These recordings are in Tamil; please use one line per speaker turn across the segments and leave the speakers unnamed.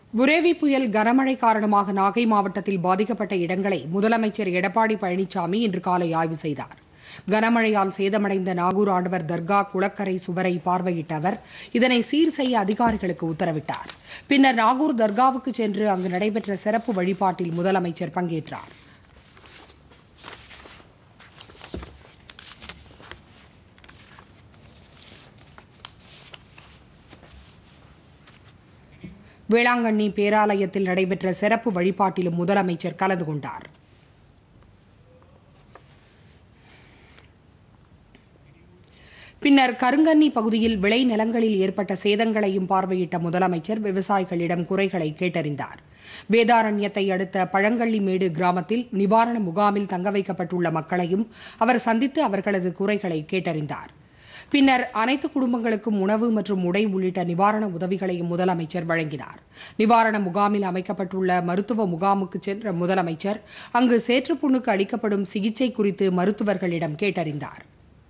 புரேவி புயல் கனமழை காரணமாக நாகை மாவட்டத்தில் பாதிக்கப்பட்ட இடங்களை முதலமைச்சர் எடப்பாடி பழனிசாமி இன்று காலை ஆய்வு செய்தார் கனமழையால் சேதமடைந்த நாகூர் ஆண்டவர் தர்கா குளக்கரை சுவரை பார்வையிட்ட அவர் இதனை சீர் செய்ய அதிகாரிகளுக்கு உத்தரவிட்டார் பின்னர் நாகூர் தர்காவுக்கு சென்று அங்கு நடைபெற்ற சிறப்பு வழிபாட்டில் முதலமைச்சர் பங்கேற்றார் வேளாங்கண்ணி பேராலயத்தில் நடைபெற்ற சிறப்பு வழிபாட்டிலும் முதலமைச்சர் கலந்து கொண்டார் பின்னர் கருங்கன்னி பகுதியில் விளை நிலங்களில் ஏற்பட்ட சேதங்களையும் பார்வையிட்ட முதலமைச்சர் விவசாயிகளிடம் குறைகளை கேட்டறிந்தார் வேதாரண்யத்தை அடுத்த பழங்கள்ளிமேடு கிராமத்தில் நிவாரண முகாமில் தங்க வைக்கப்பட்டுள்ள மக்களையும் அவர் சந்தித்து அவர்களது குறைகளை கேட்டறிந்தார் பின்னர் அனைத்து குடும்பங்களுக்கும் உணவு மற்றும் உடை உள்ளிட்ட நிவாரண உதவிகளையும் முதலமைச்சர் வழங்கினார் நிவாரண முகாமில் அமைக்கப்பட்டுள்ள மருத்துவ முகாமுக்கு சென்ற முதலமைச்சர் அங்கு சேற்றுப்புண்ணுக்கு அளிக்கப்படும் சிகிச்சை குறித்து மருத்துவர்களிடம் கேட்டறிந்தார்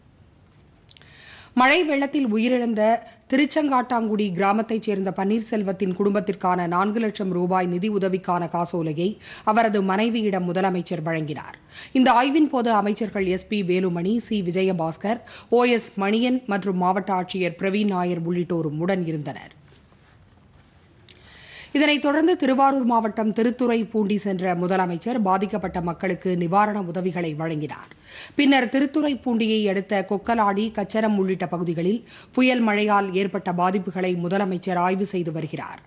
மழை வெள்ளத்தில் உயிரிழந்த திருச்செங்காட்டாங்குடி கிராமத்தைச் சேர்ந்த பன்னீர்செல்வத்தின் குடும்பத்திற்கான நான்கு லட்சம் ரூபாய் நிதி உதவிக்கான காசோலையை அவரது மனைவியிடம் முதலமைச்சர் வழங்கினார் இந்த ஆய்வின் போது அமைச்சர்கள் S P Velumani C Vijayabaskar O S Maniyan மற்றும் மாவட்ட ஆட்சியர் பிரவீன் நாயர் உள்ளிட்டோரும் உடன் இருந்தனர் இதனைத் தொடர்ந்து திருவாரூர் மாவட்டம் திருத்துறை பூண்டி சென்ற முதலமைச்சர் பாதிக்கப்பட்ட மக்களுக்கு நிவாரண உதவிகளை வழங்கினார் பின்னர் திருத்துறை பூண்டியை அடுத்த கொக்கலாடி கச்சரம் உள்ளிட்ட பகுதிகளில் புயல் மழையால் ஏற்பட்ட பாதிப்புகளை முதலமைச்சர் ஆய்வு செய்து வருகிறார்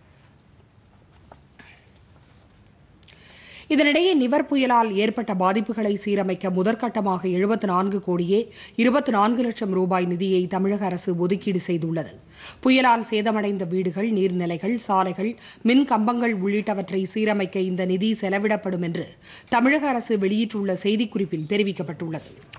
இதனிடையே நிவர் புயலால் ஏற்பட்ட பாதிப்புகளை சீரமைக்க முதற்கட்டமாக எழுபத்தி நான்கு கோடியே இருபத்தி நான்கு லட்சம் ரூபாய் நிதியை தமிழக அரசு ஒதுக்கீடு செய்துள்ளது புயலால் சேதமடைந்த வீடுகள் நீர்நிலைகள் சாலைகள் மின் கம்பங்கள் உள்ளிட்டவற்றை சீரமைக்க இந்த நிதி செலவிடப்படும் என்று தமிழக அரசு வெளியிட்டுள்ள செய்திக்குறிப்பில் தெரிவிக்கப்பட்டுள்ளது